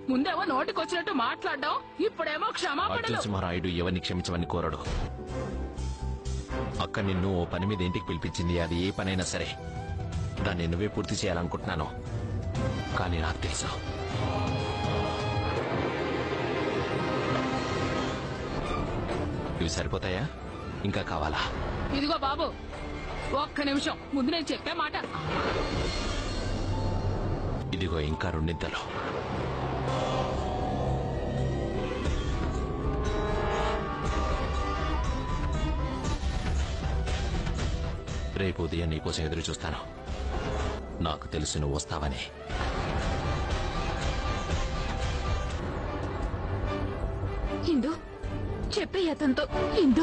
ముందేమో నోటికొచ్చినట్టు మాట్లాడడం ఇప్పుడేమో క్షమాపణలు అర్జున్ సింహరాయుడు ఎవరిని క్షమించమని కోరడు అక్క నిన్ను ఓ పని మీద ఇంటికి పిలిపించింది అది ఏ పనైనా సరే దాన్ని నువ్వే పూర్తి చేయాలనుకుంటున్నాను కానీ నాకు తెలుసు ఇవి సరిపోతాయా ఇంకా కావాలా ఇదిగో బాబు ఒక్క నిమిషం ముందు నేను చెప్పే మాట ఇదిగో ఇంకా రెండింతలు రేపు ఉదయం నీకోసం ఎదురు చూస్తాను నాకు తెలుసు నువ్వు వస్తావని ఇందు చెప్పే అతనితో ఇందు